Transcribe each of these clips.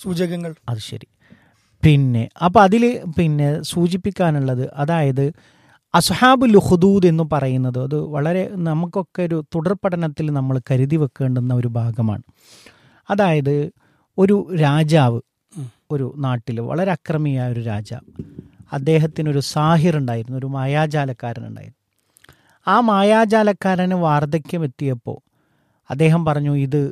സൂചകങ്ങൾ അത് ശരി പിന്നെ അപ്പോൾ അതിൽ പിന്നെ സൂചിപ്പിക്കാനുള്ളത് അതായത് അസ്ഹാബുൽ ഹുദൂദ് എന്ന് പറയുന്നത് അത് വളരെ നമുക്കൊക്കെ ഒരു തുടർ പഠനത്തിൽ നമ്മൾ കരുതി വെക്കേണ്ടുന്ന ഒരു ഭാഗമാണ് അതായത് ഒരു രാജാവ് ഒരു നാട്ടിൽ വളരെ അക്രമിയായ ഒരു രാജാവ് അദ്ദേഹത്തിനൊരു സാഹിർ ഉണ്ടായിരുന്നു ഒരു മായാജാലക്കാരനുണ്ടായിരുന്നു ആ മായാജാലക്കാരന് വാർദ്ധക്യം എത്തിയപ്പോൾ അദ്ദേഹം പറഞ്ഞു ഇത്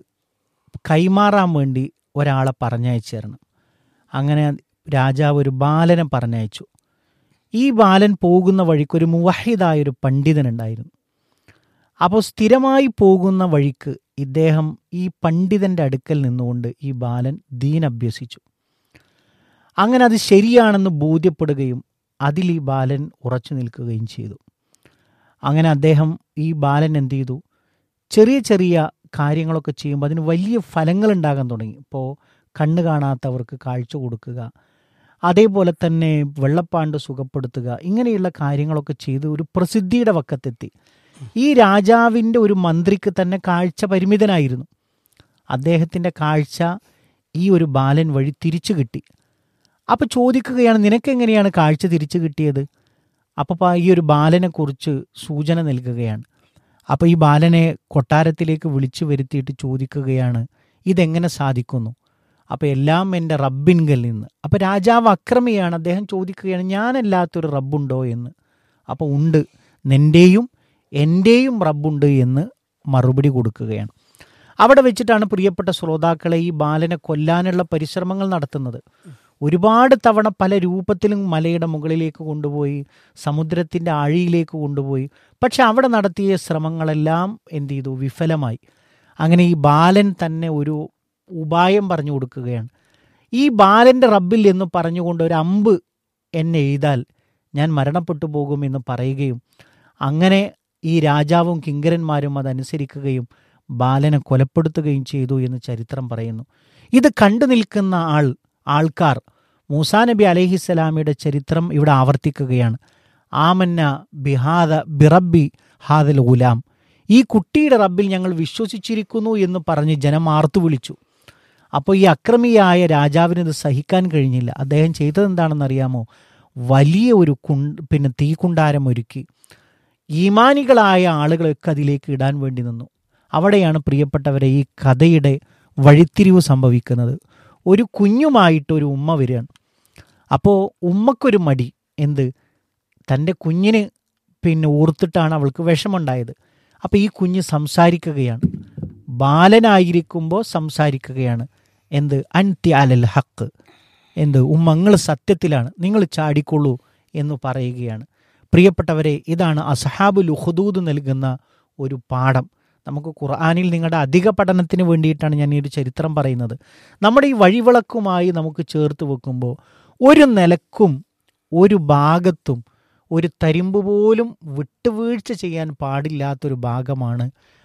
കൈമാറാൻ വേണ്ടി ഒരാളെ പറഞ്ഞയച്ചു തരണം അങ്ങനെ രാജാവ് ഒരു ബാലനെ പറഞ്ഞയച്ചു ഈ ബാലൻ പോകുന്ന വഴിക്ക് ഒരു മുവഹിദായ ഒരു പണ്ഡിതനുണ്ടായിരുന്നു അപ്പോൾ സ്ഥിരമായി പോകുന്ന വഴിക്ക് ഇദ്ദേഹം ഈ പണ്ഡിതൻ്റെ അടുക്കൽ നിന്നുകൊണ്ട് ഈ ബാലൻ ദീൻ അഭ്യസിച്ചു അങ്ങനെ അത് ശരിയാണെന്ന് ബോധ്യപ്പെടുകയും അതിൽ ഈ ബാലൻ ഉറച്ചു നിൽക്കുകയും ചെയ്തു അങ്ങനെ അദ്ദേഹം ഈ ബാലൻ എന്ത് ചെയ്തു ചെറിയ ചെറിയ കാര്യങ്ങളൊക്കെ ചെയ്യുമ്പോൾ അതിന് വലിയ ഫലങ്ങൾ ഉണ്ടാകാൻ തുടങ്ങി ഇപ്പോൾ കണ്ണ് കാണാത്തവർക്ക് കാഴ്ച കൊടുക്കുക അതേപോലെ തന്നെ വെള്ളപ്പാണ്ട് സുഖപ്പെടുത്തുക ഇങ്ങനെയുള്ള കാര്യങ്ങളൊക്കെ ചെയ്ത് ഒരു പ്രസിദ്ധിയുടെ വക്കത്തെത്തി ഈ രാജാവിൻ്റെ ഒരു മന്ത്രിക്ക് തന്നെ കാഴ്ച പരിമിതനായിരുന്നു അദ്ദേഹത്തിൻ്റെ കാഴ്ച ഈ ഒരു ബാലൻ വഴി തിരിച്ചു കിട്ടി അപ്പോൾ ചോദിക്കുകയാണ് നിനക്കെങ്ങനെയാണ് കാഴ്ച തിരിച്ചു കിട്ടിയത് അപ്പോൾ ഈ ഒരു ബാലനെക്കുറിച്ച് സൂചന നൽകുകയാണ് അപ്പോൾ ഈ ബാലനെ കൊട്ടാരത്തിലേക്ക് വിളിച്ചു വരുത്തിയിട്ട് ചോദിക്കുകയാണ് ഇതെങ്ങനെ സാധിക്കുന്നു അപ്പോൾ എല്ലാം എൻ്റെ റബ്ബിൻകൽ നിന്ന് അപ്പോൾ രാജാവ് അക്രമിയാണ് അദ്ദേഹം ചോദിക്കുകയാണ് ഞാനല്ലാത്തൊരു റബ്ബുണ്ടോ എന്ന് അപ്പോൾ ഉണ്ട് നിൻ്റെയും എൻ്റെയും റബ്ബുണ്ട് എന്ന് മറുപടി കൊടുക്കുകയാണ് അവിടെ വെച്ചിട്ടാണ് പ്രിയപ്പെട്ട ശ്രോതാക്കളെ ഈ ബാലനെ കൊല്ലാനുള്ള പരിശ്രമങ്ങൾ നടത്തുന്നത് ഒരുപാട് തവണ പല രൂപത്തിലും മലയുടെ മുകളിലേക്ക് കൊണ്ടുപോയി സമുദ്രത്തിൻ്റെ ആഴിയിലേക്ക് കൊണ്ടുപോയി പക്ഷെ അവിടെ നടത്തിയ ശ്രമങ്ങളെല്ലാം എന്ത് ചെയ്തു വിഫലമായി അങ്ങനെ ഈ ബാലൻ തന്നെ ഒരു ഉപായം പറഞ്ഞു കൊടുക്കുകയാണ് ഈ ബാലൻ്റെ റബ്ബിൽ എന്ന് പറഞ്ഞുകൊണ്ട് ഒരു അമ്പ് എന്നെ എഴുതാൽ ഞാൻ മരണപ്പെട്ടു പോകുമെന്ന് പറയുകയും അങ്ങനെ ഈ രാജാവും കിങ്കരന്മാരും അതനുസരിക്കുകയും ബാലനെ കൊലപ്പെടുത്തുകയും ചെയ്തു എന്ന് ചരിത്രം പറയുന്നു ഇത് കണ്ടു നിൽക്കുന്ന ആൾ ആൾക്കാർ മൂസാ നബി അലഹിസ്സലാമിയുടെ ചരിത്രം ഇവിടെ ആവർത്തിക്കുകയാണ് ആമന്ന ബിഹാദ ബിറബി ഹാദൽ ഗുലാം ഈ കുട്ടിയുടെ റബ്ബിൽ ഞങ്ങൾ വിശ്വസിച്ചിരിക്കുന്നു എന്ന് പറഞ്ഞ് ജനം ആർത്തു വിളിച്ചു അപ്പോൾ ഈ അക്രമിയായ രാജാവിന് ഇത് സഹിക്കാൻ കഴിഞ്ഞില്ല അദ്ദേഹം ചെയ്തത് എന്താണെന്നറിയാമോ വലിയ ഒരു കുണ്ട് പിന്നെ തീക്കുണ്ടാരം ഒരുക്കി ഈമാനികളായ ആളുകളൊക്കെ അതിലേക്ക് ഇടാൻ വേണ്ടി നിന്നു അവിടെയാണ് പ്രിയപ്പെട്ടവരെ ഈ കഥയുടെ വഴിത്തിരിവ് സംഭവിക്കുന്നത് ഒരു കുഞ്ഞുമായിട്ട് ഒരു ഉമ്മ വരികയാണ് അപ്പോൾ ഉമ്മക്കൊരു മടി എന്ത് തൻ്റെ കുഞ്ഞിന് പിന്നെ ഓർത്തിട്ടാണ് അവൾക്ക് വിഷമുണ്ടായത് അപ്പോൾ ഈ കുഞ്ഞ് സംസാരിക്കുകയാണ് ബാലനായിരിക്കുമ്പോൾ സംസാരിക്കുകയാണ് എന്ത് അൻതി അലൽ ഹക്ക് എന്ത് ഉമ്മങ്ങൾ സത്യത്തിലാണ് നിങ്ങൾ ചാടിക്കൊള്ളൂ എന്ന് പറയുകയാണ് പ്രിയപ്പെട്ടവരെ ഇതാണ് അസഹാബുൽ ഉഹദൂദ് നൽകുന്ന ഒരു പാഠം നമുക്ക് ഖുർആാനിൽ നിങ്ങളുടെ അധിക പഠനത്തിന് വേണ്ടിയിട്ടാണ് ഞാൻ ഈ ഒരു ചരിത്രം പറയുന്നത് നമ്മുടെ ഈ വഴിവിളക്കുമായി നമുക്ക് ചേർത്ത് വെക്കുമ്പോൾ ഒരു നിലക്കും ഒരു ഭാഗത്തും ഒരു തരിമ്പ് പോലും വിട്ടുവീഴ്ച ചെയ്യാൻ പാടില്ലാത്തൊരു ഭാഗമാണ്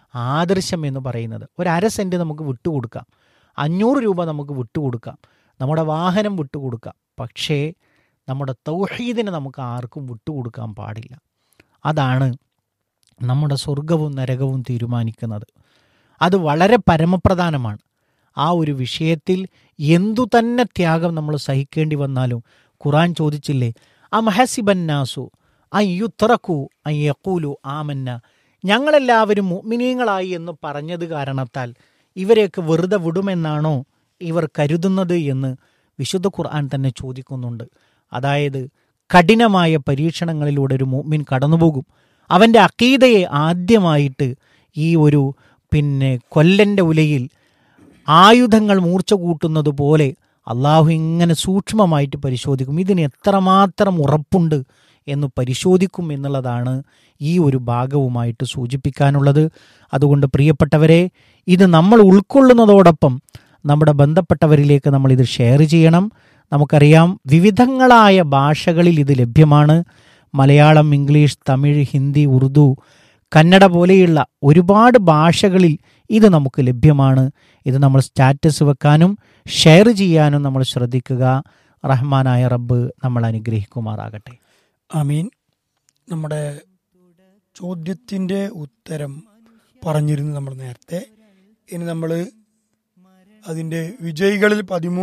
ആദർശം എന്ന് പറയുന്നത് ഒരു അര സെൻറ്റ് നമുക്ക് വിട്ടുകൊടുക്കാം അഞ്ഞൂറ് രൂപ നമുക്ക് വിട്ടുകൊടുക്കാം നമ്മുടെ വാഹനം വിട്ടുകൊടുക്കാം പക്ഷേ നമ്മുടെ തൗഹീദിനെ നമുക്ക് ആർക്കും വിട്ടുകൊടുക്കാൻ പാടില്ല അതാണ് നമ്മുടെ സ്വർഗവും നരകവും തീരുമാനിക്കുന്നത് അത് വളരെ പരമപ്രധാനമാണ് ആ ഒരു വിഷയത്തിൽ എന്തു തന്നെ ത്യാഗം നമ്മൾ സഹിക്കേണ്ടി വന്നാലും ഖുറാൻ ചോദിച്ചില്ലേ അമഹസിബന്നാസു അയ്യുത്തറക്കു അയ്യക്കൂലു ആമന്ന ഞങ്ങളെല്ലാവരും മുഅ്മിനീങ്ങളായി എന്ന് പറഞ്ഞത് കാരണത്താൽ ഇവരെയൊക്കെ വെറുതെ വിടുമെന്നാണോ ഇവർ കരുതുന്നത് എന്ന് വിശുദ്ധ ഖുർആൻ തന്നെ ചോദിക്കുന്നുണ്ട് അതായത് കഠിനമായ പരീക്ഷണങ്ങളിലൂടെ ഒരു മുഅ്മിൻ കടന്നുപോകും അവൻ്റെ അക്കീതയെ ആദ്യമായിട്ട് ഈ ഒരു പിന്നെ കൊല്ലൻ്റെ ഉലയിൽ ആയുധങ്ങൾ മൂർച്ച കൂട്ടുന്നത് പോലെ അള്ളാഹു ഇങ്ങനെ സൂക്ഷ്മമായിട്ട് പരിശോധിക്കും ഇതിന് എത്രമാത്രം ഉറപ്പുണ്ട് എന്ന് പരിശോധിക്കും എന്നുള്ളതാണ് ഈ ഒരു ഭാഗവുമായിട്ട് സൂചിപ്പിക്കാനുള്ളത് അതുകൊണ്ട് പ്രിയപ്പെട്ടവരെ ഇത് നമ്മൾ ഉൾക്കൊള്ളുന്നതോടൊപ്പം നമ്മുടെ ബന്ധപ്പെട്ടവരിലേക്ക് നമ്മൾ ഇത് ഷെയർ ചെയ്യണം നമുക്കറിയാം വിവിധങ്ങളായ ഭാഷകളിൽ ഇത് ലഭ്യമാണ് മലയാളം ഇംഗ്ലീഷ് തമിഴ് ഹിന്ദി ഉറുദു കന്നഡ പോലെയുള്ള ഒരുപാട് ഭാഷകളിൽ ഇത് നമുക്ക് ലഭ്യമാണ് ഇത് നമ്മൾ സ്റ്റാറ്റസ് വെക്കാനും ഷെയർ ചെയ്യാനും നമ്മൾ ശ്രദ്ധിക്കുക റഹ്മാനായ റബ്ബ് നമ്മൾ അനുഗ്രഹിക്കുമാറാകട്ടെ അമീൻ നമ്മുടെ ചോദ്യത്തിൻ്റെ ഉത്തരം പറഞ്ഞിരുന്നു നമ്മൾ നേരത്തെ ഇനി നമ്മൾ അതിൻ്റെ വിജയികളിൽ പതിമൂന്ന്